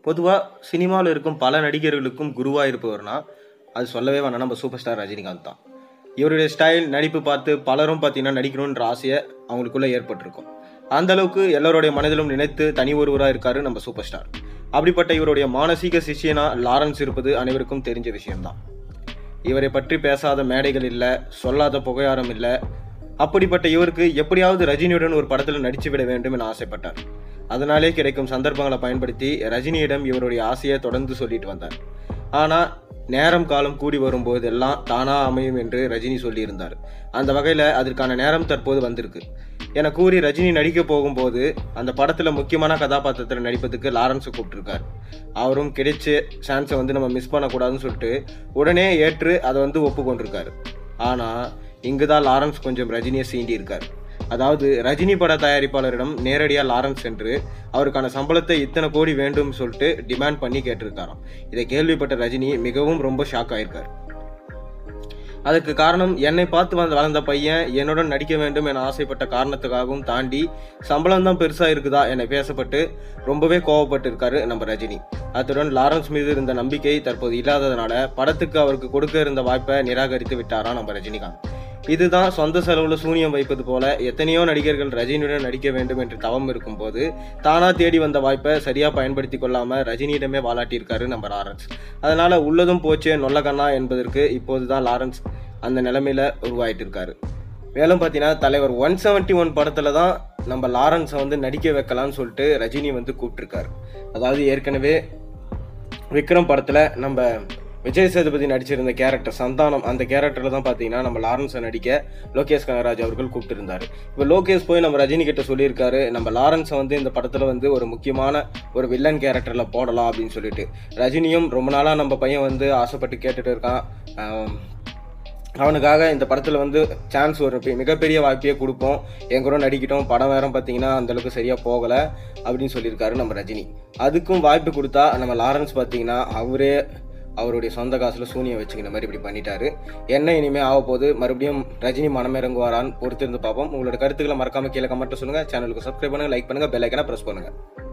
பொதுவாக சினிமாவில் இருக்கும் பல நடிகர்களுக்கும் குருவாக இருப்பவர்னா அது சொல்லவே வேணாம் நம்ம சூப்பர் ஸ்டார் ரஜினிகாந்த் தான் இவருடைய ஸ்டைல் நடிப்பு பார்த்து பலரும் பார்த்தீங்கன்னா நடிக்கணுன்ற ஆசையை அவங்களுக்குள்ள ஏற்பட்டிருக்கும் அந்த அளவுக்கு எல்லாருடைய மனதிலும் நினைத்து தனி ஒருவராக இருக்காரு நம்ம சூப்பர் ஸ்டார் அப்படிப்பட்ட இவருடைய மானசீக சிஷியனா லாரன்ஸ் இருப்பது அனைவருக்கும் தெரிஞ்ச விஷயம்தான் இவரை பற்றி பேசாத மேடைகள் இல்லை சொல்லாத புகையாரம் இல்லை அப்படிப்பட்ட இவருக்கு எப்படியாவது ரஜினியுடன் ஒரு படத்தில் நடித்து விட வேண்டும் என ஆசைப்பட்டார் அதனாலே கிடைக்கும் சந்தர்ப்பங்களை பயன்படுத்தி ரஜினியிடம் இவருடைய ஆசையை தொடர்ந்து சொல்லிட்டு வந்தார் ஆனால் நேரம் காலம் கூடி வரும்போதெல்லாம் தானா அமையும் என்று ரஜினி சொல்லியிருந்தார் அந்த வகையில் அதற்கான நேரம் தற்போது வந்திருக்கு என கூறி ரஜினி நடிக்க போகும்போது அந்த படத்தில் முக்கியமான கதாபாத்திரத்தில் நடிப்பதுக்கு லாரன்ஸை கூப்பிட்டுருக்காரு அவரும் கிடைச்ச சான்ஸை வந்து நம்ம மிஸ் பண்ணக்கூடாதுன்னு சொல்லிட்டு உடனே ஏற்று அதை வந்து ஒப்புக்கொண்டிருக்காரு ஆனால் இங்கு தான் லாரன்ஸ் கொஞ்சம் ரஜினியை சீண்டி இருக்கார் அதாவது ரஜினி பட தயாரிப்பாளரிடம் நேரடியாக லாரன்ஸ் சென்று அவருக்கான சம்பளத்தை இத்தனை கோடி வேண்டும் சொல்லிட்டு டிமாண்ட் பண்ணி கேட்டிருக்காராம் இதை கேள்விப்பட்ட ரஜினி மிகவும் ரொம்ப ஷாக் ஆயிருக்கார் அதுக்கு காரணம் என்னை பார்த்து வந்த வளர்ந்த பையன் என்னுடன் நடிக்க வேண்டும் என ஆசைப்பட்ட காரணத்துக்காகவும் தாண்டி சம்பளம் தான் பெருசா இருக்குதா என பேசப்பட்டு ரொம்பவே கோவப்பட்டு இருக்காரு நம்ம ரஜினி அத்துடன் லாரன்ஸ் மீது இருந்த நம்பிக்கை தற்போது இல்லாததுனால படத்துக்கு அவருக்கு கொடுக்க இருந்த வாய்ப்பை நிராகரித்து விட்டாரா நம்ம ரஜினிகாந்த் இதுதான் சொந்த செலவுல சூனியம் வைப்பது போல எத்தனையோ நடிகர்கள் ரஜினியுடன் நடிக்க வேண்டும் என்று தவம் இருக்கும்போது தானா தேடி வந்த வாய்ப்பை சரியா பயன்படுத்தி கொள்ளாம ரஜினியிடமே வாலாட்டியிருக்காரு நம்ம லாரன்ஸ் அதனால உள்ளதும் போச்சே நொல்லகண்ணா என்பதற்கு இப்போதுதான் லாரன்ஸ் அந்த நிலைமையில உருவாயிட்டு இருக்காரு மேலும் பார்த்தீங்கன்னா தலைவர் ஒன் செவன்ட்டி ஒன் படத்தில் தான் நம்ம லாரன்ஸை வந்து நடிக்க வைக்கலாம்னு சொல்லிட்டு ரஜினி வந்து கூப்பிட்டுருக்காரு அதாவது ஏற்கனவே விக்ரம் படத்தில் நம்ம விஜய் சேதுபதி நடிச்சிருந்த கேரக்டர் சந்தானம் அந்த கேரக்டரில் தான் பார்த்தீங்கன்னா நம்ம லாரன்ஸை நடிக்க லோகேஷ் கனகராஜ் அவர்கள் கூப்பிட்டுருந்தாரு இப்போ லோகேஷ் போய் நம்ம ரஜினி கிட்ட சொல்லியிருக்காரு நம்ம லாரன்ஸை வந்து இந்த படத்தில் வந்து ஒரு முக்கியமான ஒரு வில்லன் கேரக்டரில் போடலாம் அப்படின்னு சொல்லிட்டு ரஜினியும் ரொம்ப நாளாக நம்ம பையன் வந்து ஆசைப்பட்டு கேட்டுட்டு இருக்கான் ஆம், அவனுக்காக இந்த படத்தில் வந்து சான்ஸ் ஒரு பெ- மிகப்பெரிய வாய்ப்பையே கொடுப்போம் என் கூட நடிக்கட்டும் படம் வேற பார்த்தீங்கன்னா அந்தளவுக்கு சரியாக போகலை அப்படின்னு சொல்லியிருக்காரு நம்ம ரஜினி அதுக்கும் வாய்ப்பு கொடுத்தா நம்ம லாரன்ஸ் பார்த்தீங்கன்னா அவரே அவருடைய சொந்த காசில் சூனியம் வச்சுக்கிற மாதிரி இப்படி பண்ணிட்டாரு என்ன இனிமேல் ஆக போகுது மறுபடியும் ரஜினி மனமிறங்குவாரான்னு பொறுத்திருந்து பார்ப்போம் உங்களோட கருத்துக்களை மறக்காம கீழே கமெண்ட்டில் சொல்லுங்கள் சேனலுக்கு சப்ஸ்கிரைப் பண்ணுங்கள் லைக் பண்ணுங்கள் பெல் ஐக்கனை ப்ரெஸ் பண்ணுங்கள்